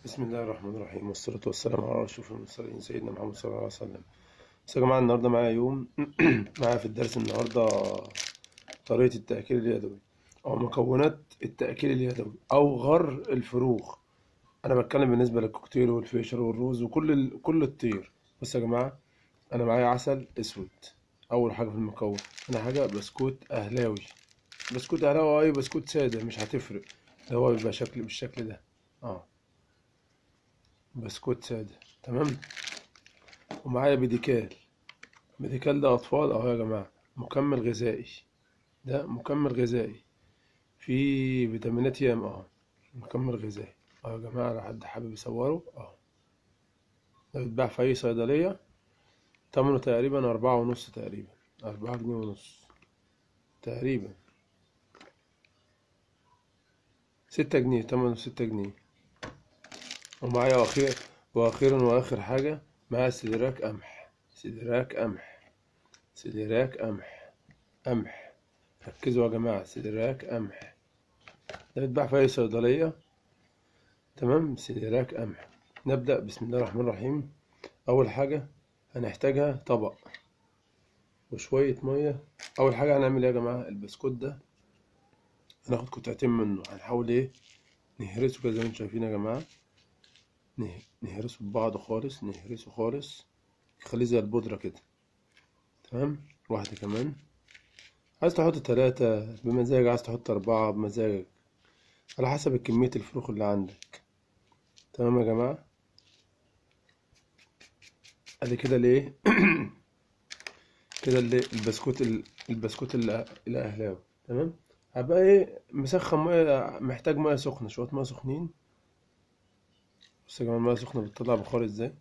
بسم الله الرحمن الرحيم والصلاة والسلام على أشرف المرسلين سيدنا محمد صلى الله عليه وسلم بس يا جماعة النهاردة معايا يوم معايا في الدرس النهاردة طريقة التأكيل اليدوي أو مكونات التأكيل اليدوي أو غر الفروخ أنا بتكلم بالنسبة للكوكتيل والفيشر والروز وكل ال... كل الطير بس يا جماعة أنا معايا عسل أسود أول حاجة في المكون أنا حاجة بسكوت أهلاوي بسكوت أهلاوي أو أي بسكوت سادة مش هتفرق ده هو بيبقى شكل بالشكل ده اه بسكوت سادة تمام ومعايا بيديكال بيديكال ده أطفال أهو يا جماعة مكمل غذائي ده مكمل غذائي فيه فيتامينات ياما أهو مكمل غذائي أهو يا جماعة لو حد حابب يصوره أهو ده بيتباع في أي صيدلية تمنه تقريبا أربعة ونص تقريبا أربعة جنيه ونص تقريبا ستة جنيه تمنه ستة جنيه ومعايا وأخير وأخيرا وآخر حاجة معايا سدراك قمح سدراك قمح سدراك قمح قمح ركزوا يا جماعة سدراك قمح ده بيتباع في أي صيدلية تمام سدراك قمح نبدأ بسم الله الرحمن الرحيم أول حاجة هنحتاجها طبق وشوية مية أول حاجة هنعمل إيه يا جماعة البسكوت ده هناخد قطعتين منه هنحاول إيه نهرسه كده زي ما انتم شايفين يا جماعة نه- نهرسه ببعض خالص نهرسه خالص خليه زي البودرة كده تمام واحدة كمان عايز تحط تلاتة بمزاج عايز تحط أربعة بمزاجك على حسب كمية الفروخ اللي عندك تمام يا جماعة ادي كده ليه كده اللي البسكوت ال- البسكوت ال- الأهلاوي تمام هبقى ايه مسخن مية محتاج مية سخنة شوية مية سخنين بص يا جماعة المية سخنة بتطلع بخار ازاي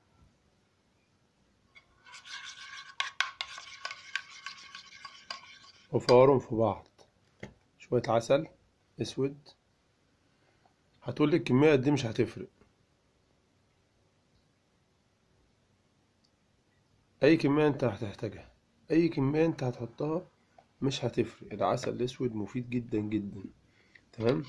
وفورهم في بعض شوية عسل اسود هتقول لي الكمية دي مش هتفرق اي كمية انت هتحتاجها اي كمية انت هتحطها مش هتفرق العسل الاسود مفيد جدا جدا تمام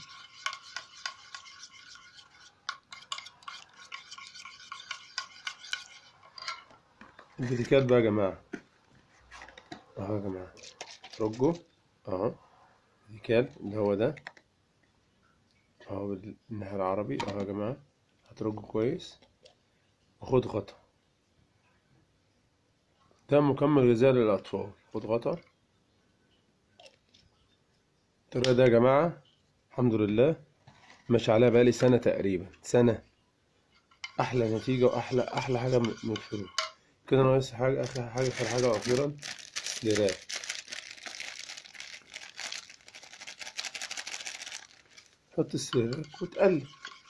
البيتيكات بقى يا جماعة اهو يا جماعة رجه اهو بيتيكال اللي هو ده اهو بالناحية العربي اهو يا جماعة هترجه كويس وخد غطا ده مكمل غذائي للأطفال خد غطا الطريقة ده يا جماعة الحمد لله ماشي عليها بقالي سنة تقريبا سنة أحلى نتيجة وأحلى أحلى حاجة من من الفلوس كده ناقص حاجة آخر حاجة آخر حاجة وأخيرا سليرات حط السليرات وتقلب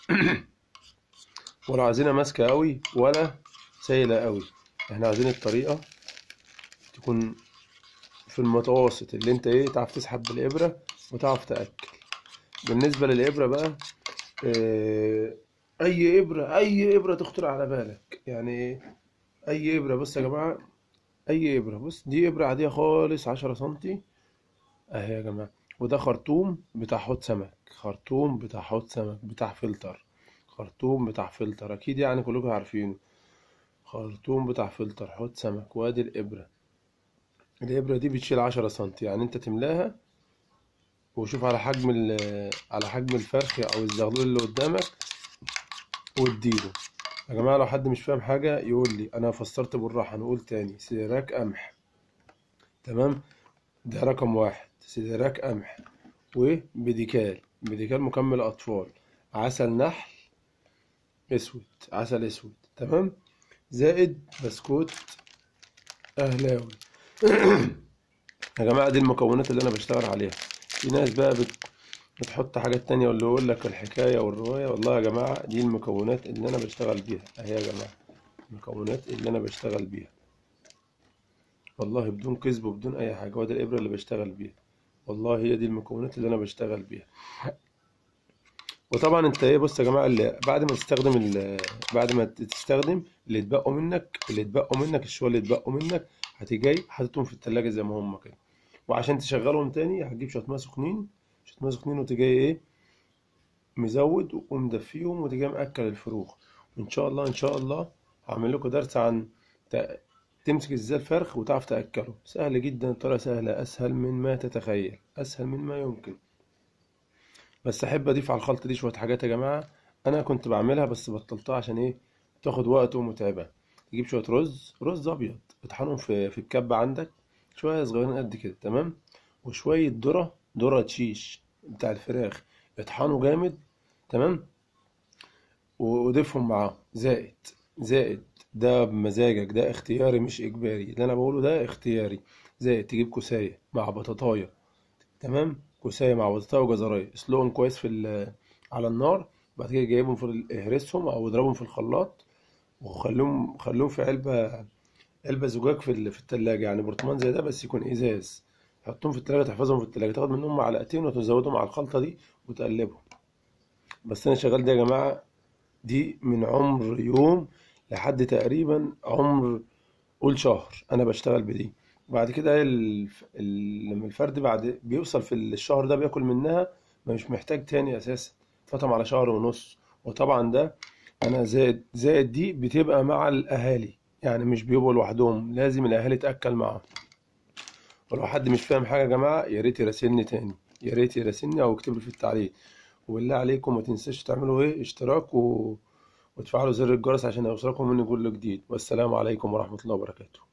ولا عايزينها ماسكة قوي ولا سايلة قوي احنا عايزين الطريقة تكون في المتوسط اللي انت ايه تعرف تسحب بالإبرة وتعرف تأكل بالنسبة للإبرة بقى اه أي إبرة أي إبرة تخطر على بالك يعني ايه أي إبرة بص يا جماعة أي إبرة بص دي إبرة عادية خالص عشرة سنتي أهي يا جماعة وده خرطوم بتاع حوض سمك خرطوم بتاع حوض سمك بتاع فلتر خرطوم بتاع فلتر أكيد يعني كلكم عارفينه خرطوم بتاع فلتر حوض سمك وادي الإبرة الإبرة دي بتشيل عشرة سنتي يعني أنت تملاها وشوف على حجم ال- على حجم الفرخ أو الزغلول اللي قدامك واديله يا جماعة لو حد مش فاهم حاجة يقول لي أنا فسرت بالراحة نقول تاني سدراك قمح تمام ده رقم واحد سدراك قمح وبيديكال بيديكال مكمل أطفال عسل نحل أسود عسل أسود تمام زائد بسكوت أهلاوي يا جماعة دي المكونات اللي أنا بشتغل عليها في ناس بقى بت... بتحط حاجات تانية واللي يقول لك الحكاية والرواية والله يا جماعة دي المكونات اللي أنا بشتغل بيها أهي يا جماعة المكونات اللي أنا بشتغل بيها والله بدون كذب وبدون أي حاجة وده الإبرة اللي بشتغل بيها والله هي دي المكونات اللي أنا بشتغل بيها وطبعا انت ايه بص يا جماعه اللي بعد ما تستخدم ال- بعد ما تستخدم اللي اتبقوا منك اللي اتبقوا منك الشويه اللي اتبقوا منك هتيجي جاي حاططهم في التلاجة زي ما هم كده وعشان تشغلهم تاني هتجيب شويه ميه سخنين شويه ميه سخنين وتيجي ايه مزود ومدفيهم وتجي مأكل الفروخ وإن شاء الله إن شاء الله هعمل لكم درس عن ت- تمسك ازاي الفرخ وتعرف تأكله سهل جدا الطريقة سهلة أسهل من ما تتخيل أسهل من ما يمكن بس أحب أضيف على الخلطة دي شوية حاجات يا جماعة أنا كنت بعملها بس بطلتها عشان إيه تاخد وقت ومتعبة تجيب شوية رز رز أبيض اطحنهم في في الكبة عندك شوية صغيرين قد كده تمام وشوية ذرة ذرة شيش بتاع الفراخ اطحنه جامد تمام وضيفهم معاه زائد زائد ده بمزاجك ده اختياري مش اجباري اللي انا بقوله ده اختياري زائد تجيب كوسايه مع بطاطايه تمام كوسايه مع بطاطايه وجزرايه اسلقهم كويس في ال- على النار بعد كده جايبهم في ال- اهرسهم او اضربهم في الخلاط وخليهم خليهم في علبه علبه زجاج في ال- في التلاجة يعني برطمان زي ده بس يكون ازاز حطهم في التلاجة تحفظهم في التلاجة تاخد منهم معلقتين وتزودهم على الخلطة دي وتقلبهم بس أنا شغال دي يا جماعة دي من عمر يوم لحد تقريبا عمر قول شهر أنا بشتغل بدي بعد كده الف... ال... لما الفرد بعد بيوصل في الشهر ده بياكل منها مش محتاج تاني أساسا فطم على شهر ونص وطبعا ده أنا زائد زائد دي بتبقى مع الأهالي يعني مش بيبقوا لوحدهم لازم الأهالي تأكل معاهم ولو حد مش فاهم حاجة يا جماعة يا ريت يراسلني تاني يا ريت يراسلني أو اكتب لي في التعليق وبالله عليكم ما تنسوش تعملوا إيه اشتراك و... وتفعلوا زر الجرس عشان يوصلكم مني كل جديد والسلام عليكم ورحمة الله وبركاته